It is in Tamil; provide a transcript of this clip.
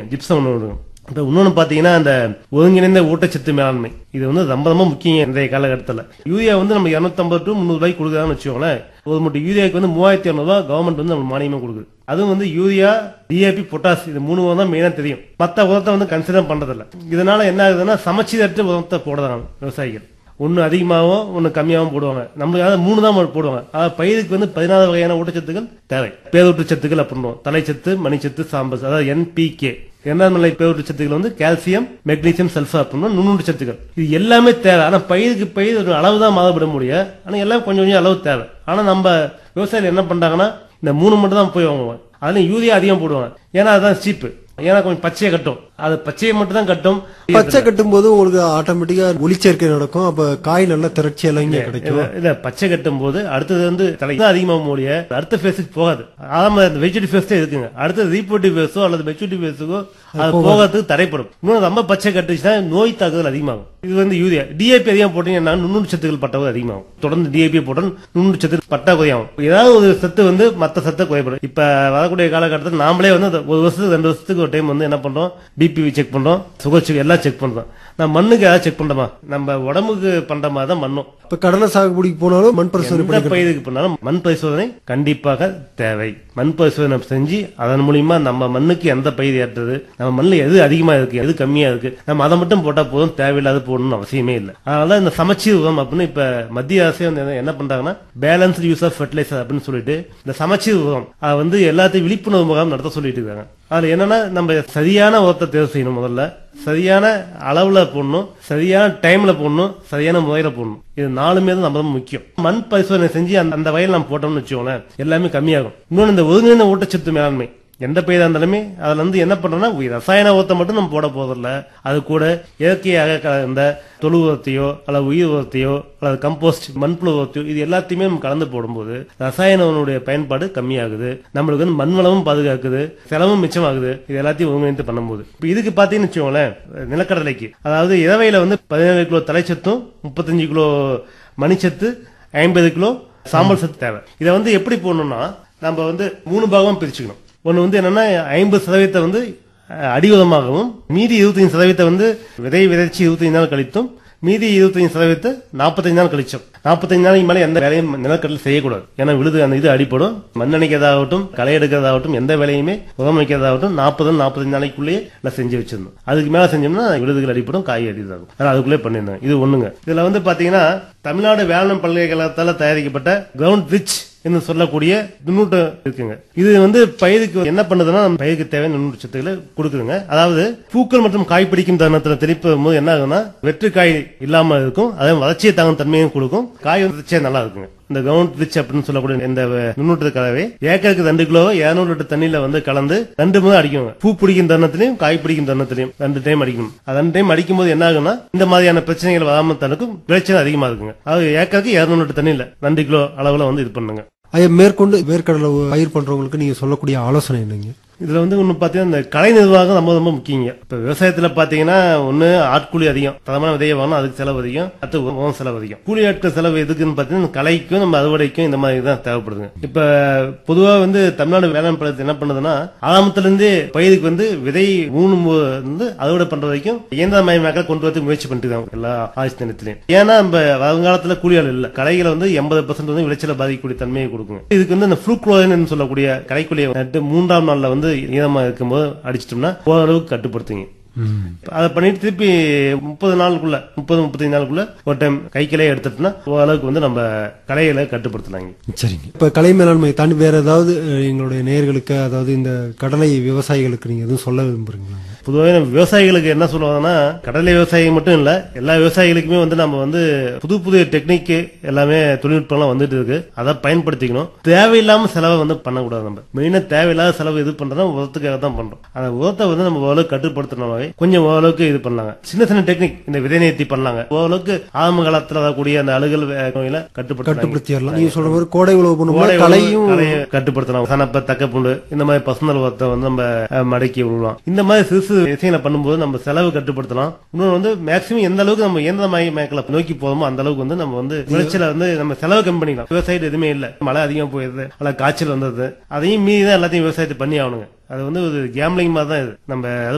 ஜிப்சம் ஒன்று இருக்கும் இப்போ இன்னொன்று பார்த்தீங்கன்னா அந்த ஒருங்கிணைந்த ஊட்டச்சத்து மேலாண்மை இது வந்து ரொம்ப ரொம்ப முக்கியம் இன்றைய காலகட்டத்தில் யூரியா வந்து நம்ம இரநூத்தம்பது டு முந்நூறு ரூபாய்க்கு கொடுக்குறாங்கன்னு வச்சுக்கோங்களேன் ஒரு மூட்டை யூரியாவுக்கு வந்து மூவாயிரத்தி இரநூறுவா கவர்மெண்ட் வந்து நம்ம மானியமாக கொடுக்குது அதுவும் வந்து யூரியா டிஏபி பொட்டாஸ் இது மூணு உரம் தான் மெயினாக தெரியும் மற்ற உரத்தை வந்து கன்சிடர் பண்றதில்ல இதனால என்ன ஆகுதுன்னா சமச்சீரற்ற உரத்தை போடுறாங்க விவசாயிகள் ஒன்று அதிகமாகவும் ஒன்று கம்மியாகவும் போடுவாங்க நம்மளுக்கு அதாவது மூணு தான் போடுவாங்க அதாவது பயிருக்கு வந்து பதினாறு வகையான ஊட்டச்சத்துக்கள் தேவை பேரூட்டச்சத்துக்கள் அப்படின்றோம் தலைச்சத்து மணிச்சத்து சாம்பஸ் அதாவது என்பிகே இரண்டாம் நிலை பேரூட்டச்சத்துக்கள் வந்து கால்சியம் மெக்னீசியம் சல்ஃபர் அப்படின்னா நுண்ணுண்டு சத்துக்கள் இது எல்லாமே தேவை ஆனால் பயிருக்கு பயிர் ஒரு அளவு தான் மாறுபட முடியும் ஆனால் எல்லாம் கொஞ்சம் கொஞ்சம் அளவு தேவை ஆனால் நம்ம விவசாயிகள் என்ன பண்றாங்கன்னா இந்த மூணு மட்டும் தான் போய் வாங்குவாங்க அதுலயும் யூரியா அதிகம் போடுவாங்க ஏன்னா அதுதான் சீப்பு ஏன்னா கொஞ்சம் பச்சையை கட்டும் அது பச்சையை மட்டும் தான் கட்டும் பச்சை கட்டும் போது உங்களுக்கு ஆட்டோமேட்டிக்கா ஒளிச்சேர்க்கை நடக்கும் அப்ப காய் நல்ல திரட்சி எல்லாம் இங்க கிடைக்கும் இல்ல, இல்ல பச்சை கட்டும் போது அடுத்தது வந்து தலை தான் அதிகமாக முடிய அடுத்த ஃபேஸுக்கு போகாது ஆமா இந்த வெஜிடி ஃபேஸ் இருக்குங்க அடுத்தது ரீபோர்ட்டிவ் ஃபேஸோ அல்லது மெச்சூரிட்டி ஃபேஸுக்கோ அது போகிறதுக்கு தடைப்படும் இன்னும் ரொம்ப பச்சை கட்டுச்சுன்னா நோய் தாக்குதல் அதிகமாகும் இது வந்து யூரியா டிஏபி அதிகம் போட்டீங்கன்னா நுண்ணுண்டு சத்துக்கள் பட்டவு அதிகமாகும் தொடர்ந்து டிஏபி போட்டால் நுண்ணுண்டு சத்து பட்டாக்குறையாகும் ஏதாவது ஒரு சத்து வந்து மற்ற சத்தை குறைப்படும் இப்ப வரக்கூடிய காலகட்டத்தில் நாமளே வந்து அந்த ஒரு வருஷத்துக்கு ரெண்டு வருஷத்துக்கு ஒரு டைம் வந்து என்ன பண்றோம் பிபி செக் பண்றோம் சுகர் செக் எல்லாம் செக் பண்றோம் நான் மண்ணுக்கு ஏதாவது செக் பண்றோமா நம்ம உடம்புக்கு பண்ற மாதிரி தான் மண்ணும் இப்ப கடலை சாகுபடிக்கு போனாலும் மண் பரிசோதனை எந்த பண்ணிக்கணும் பயிருக்கு பண்ணாலும் மண் பரிசோதனை கண்டிப்பாக தேவை மண் பரிசோதனை செஞ்சு அதன் மூலியமா நம்ம மண்ணுக்கு எந்த பயிர் ஏற்றது நம்ம மண்ணில் எது அதிகமா இருக்கு எது கம்மியா இருக்கு நம்ம அதை மட்டும் போட்டா போதும் தேவையில்லாத போடணும்னு அவசியமே இல்லை அதனால இந்த சமச்சீர் உரம் அப்படின்னு இப்ப மத்திய அரசே வந்து என்ன- என்ன பண்றாங்கன்னா பேலன்ஸ்டு யூஸ் ஆஃப் ஃபெர்டிலைசர் அப்படின்னு சொல்லிட்டு இந்த சமச்சீர் உரம் அதை வந்து எல்லாத்தையும் விழிப்புணர்வு முகாம் நடத்த சொல்லிட்டு இருக்காங்க அதுல என்னன்னா நம்ம சரியான உரத்தை தேர்வு செய்யணும் முதல்ல சரியான அளவுல போடணும் சரியான டைம்ல போடணும் சரியான முறையில போடணும் இது நாலுமே தான் நம்ம தான் முக்கியம் மண் பரிசோதனை செஞ்சு அந்த அந்த வயல் நம்ம போட்டோம்னு வச்சுக்கோங்களேன் எல்லாமே கம்மியாகும் இன்னொன்று இந்த ஒருங்கிணைந்த ஊட்டச்சத்து மேலாண்மை எந்த பயிராக இருந்தாலுமே அதுல வந்து என்ன பண்றோம்னா ரசாயன உரத்தை மட்டும் நம்ம போட போதில்ல அது கூட இயற்கையாக கலந்த தொழு உரத்தையோ அல்லது உயிர் உரத்தையோ அல்லது கம்போஸ்ட் மண்புழு உரத்தையோ இது எல்லாத்தையுமே நம்ம கலந்து போடும்போது ரசாயனனுடைய பயன்பாடு கம்மியாகுது நம்மளுக்கு வந்து மண் வளமும் பாதுகாக்குது செலவும் மிச்சமாகுது இது எல்லாத்தையும் ஒருங்கிணைந்து பண்ணும்போது இப்போ இதுக்கு பார்த்தீங்கன்னு வச்சுக்கோங்களேன் நிலக்கடலைக்கு அதாவது இரவையில வந்து பதினேழு கிலோ தலைச்சத்தும் முப்பத்தஞ்சு கிலோ மணிச்சத்து ஐம்பது கிலோ சாம்பல் சத்து தேவை இதை வந்து எப்படி போடணும்னா நம்ம வந்து மூணு பாகமா பிரிச்சுக்கணும் ஒன்று வந்து என்னன்னா ஐம்பது சதவீதத்தை வந்து அஹ், அடி உரமாகவும் மீதி இருபத்தஞ்சு சதவீதத்தை வந்து விதை விதைச்சு இருபத்தஞ்சு நாள் கழித்தும் மீதி இருபத்தஞ்சு சதவீதத்தை நாற்பத்தஞ்சு நாள் கழிச்சோம் நாற்பத்தஞ்சு நாளைக்கு மேலே எந்த வேலையும் நிலக்கடலை செய்யக்கூடாது ஏன்னா விழுது அந்த இது அடிப்படும் மண் அணைக்கிறதாகட்டும் களை எடுக்கிறதாகட்டும் எந்த வேலையுமே உரம் வைக்கிறதாகட்டும் நாற்பது நாற்பத்தஞ்சு நாளைக்குள்ளேயே எல்லாம் செஞ்சு வச்சிருந்தோம் அதுக்கு மேலே செஞ்சோம்னா விழுதுகள் அடிப்படும் காய் அடிதாகும் அதனால அதுக்குள்ளே பண்ணியிருந்தோம் இது ஒண்ணுங்க இதுல வந்து பாத்தீங்கன்னா தமிழ்நாடு வேளாண் பல்கலைக்கழகத்தால தயாரிக்கப்பட்ட கிரவுண்ட் ரிச் என்று சொல்லக்கூடிய நுண்ணூட்டம் இருக்குங்க இது வந்து பயிருக்கு என்ன பண்ணுதுன்னா நம்ம பயிருக்கு தேவையான நுண்ணூட்ட சத்துக்களை கொடுக்குதுங்க அதாவது பூக்கள் மற்றும் காய் பிடிக்கும் தருணத்துல தெளிப்பும் போது என்ன ஆகுதுன்னா வெற்று காய் இல்லாம இருக்கும் அதே வளர்ச்சியை தாங்கும் தன்மையும் கொடுக்கும் காய் வந்து நல்லா இருக்குங்க இந்த கிரவுண்ட் ரிச் அப்படின்னு சொல்லக்கூடிய இந்த நுண்ணூட்ட கலவை ஏக்கருக்கு ரெண்டு கிலோ இருநூறு லிட்டர் தண்ணியில வந்து கலந்து ரெண்டு முறை அடிக்குங்க பூ பிடிக்கும் தருணத்திலையும் காய் பிடிக்கும் தருணத்திலையும் ரெண்டு டைம் அடிக்கணும் அது ரெண்டு டைம் அடிக்கும் போது என்ன ஆகும்னா இந்த மாதிரியான பிரச்சனைகள் வராம தனக்கும் விளைச்சல் அதிகமா இருக்குங்க அது ஏக்கருக்கு இருநூறு லிட்டர் தண்ணியில ரெண்டு கிலோ அளவுல வந்து இது பண்ணுங்க ஐயா மேற்கொண்டு வேர்க்கடலை பயிர் பண்றவங்களுக்கு நீங்க சொல்லக்கூடிய ஆலோசனை என்னங்க இதுல வந்து ஒண்ணு பாத்தீங்கன்னா இந்த கலை நிர்வாகம் ரொம்ப ரொம்ப முக்கியங்க இப்ப விவசாயத்துல பாத்தீங்கன்னா ஒண்ணு ஆட்கூலி அதிகம் தரமான விதையை வாங்கணும் அதுக்கு செலவு அதிகம் அடுத்து உரம் செலவு அதிகம் கூலி ஆட்கள் செலவு எதுக்குன்னு பாத்தீங்கன்னா இந்த கலைக்கும் நம்ம அறுவடைக்கும் இந்த மாதிரி தான் தேவைப்படுதுங்க இப்ப பொதுவா வந்து தமிழ்நாடு வேளாண் பழத்தை என்ன பண்ணுதுன்னா ஆரம்பத்துல இருந்தே பயிருக்கு வந்து விதை ஊனும் போது வந்து அறுவடை பண்ற வரைக்கும் இயந்திரமயமாக்க கொண்டு வரதுக்கு முயற்சி பண்ணிட்டு இருக்காங்க எல்லா ஆட்சி நிலையத்திலையும் ஏன்னா நம்ம வருங்காலத்துல கூலியாள் இல்ல கலைகளை வந்து எண்பது பர்சன்ட் வந்து விளைச்சல பாதிக்கக்கூடிய தன்மையை கொடுக்குங்க இதுக்கு வந்து இந்த ஃப்ளூக்ளோரின் சொல்லக்கூடிய கலைக்குள்ளியை நட்டு மூன்றாம் நாள்ல வந்து ஈரமா இருக்கும்போது அடிச்சிட்டோம்னா ஓரளவுக்கு கட்டுப்படுத்துங்க அதை பண்ணிட்டு திருப்பி முப்பது நாளுக்குள்ள முப்பது முப்பத்தஞ்சு நாளுக்குள்ள ஒரு டைம் கைக்கிலே எடுத்துட்டோம்னா ஓரளவுக்கு வந்து நம்ம கலைகளை கட்டுப்படுத்தலாங்க சரிங்க இப்ப கலை மேலாண்மை தாண்டி வேற ஏதாவது அஹ், எங்களுடைய நேயர்களுக்கு அதாவது இந்த கடலை விவசாயிகளுக்கு நீங்க எதுவும் சொல்ல விரும்புறீங்களா பொதுவாக நம்ம விவசாயிகளுக்கு என்ன சொல்லுவாங்கன்னா கடலை விவசாயி மட்டும் இல்ல எல்லா விவசாயிகளுக்குமே வந்து நம்ம வந்து புது புது டெக்னிக் எல்லாமே தொழில்நுட்பம்லாம் வந்துட்டு இருக்கு அதை பயன்படுத்திக்கணும் தேவையில்லாம செலவை வந்து பண்ணக்கூடாது நம்ம மெயினா தேவையில்லாத செலவு இது பண்றோம்னா உரத்துக்காக தான் பண்றோம் அந்த உரத்தை வந்து நம்ம ஓரளவுக்கு கட்டுப்படுத்தினாவே கொஞ்சம் ஓரளவுக்கு இது பண்ணலாங்க சின்ன சின்ன டெக்னிக் இந்த விதை நேர்த்தி பண்ணலாங்க ஓரளவுக்கு ஆரம்ப காலத்துல வரக்கூடிய அந்த அழுகல் நோயில கட்டுப்படுத்த கட்டுப்படுத்திடலாம் நீங்க சொல்ற மாதிரி கோடை உழவு கோடை பண்ணும்போது உழவு கலையும் கலையை கட்டுப்படுத்தலாம் சனப்ப தக்கப்புண்டு இந்த மாதிரி பசுந்தல் உரத்தை வந்து நம்ம அஹ், மடக்கி விடலாம் இந்த மாதிரி சிறு சிறு விஷயங்களை பண்ணும்போது நம்ம செலவு கட்டுப்படுத்தலாம் இன்னொன்று வந்து மேக்சிமம் எந்த அளவுக்கு நம்ம இயந்திரமய மேக்கல நோக்கி போதோமோ அந்த அளவுக்கு வந்து நம்ம வந்து விளைச்சல வந்து நம்ம செலவு கம்மி பண்ணிக்கலாம் விவசாயத்து எதுவுமே இல்ல மழை அதிகமா போயிருது அல்ல காய்ச்சல் வந்தது அதையும் மீறி தான் எல்லாத்தையும் விவசாயத்தை பண்ணி ஆகணுங்க அது வந்து ஒரு கேம்லிங் மாதிரி தான் இது நம்ம அது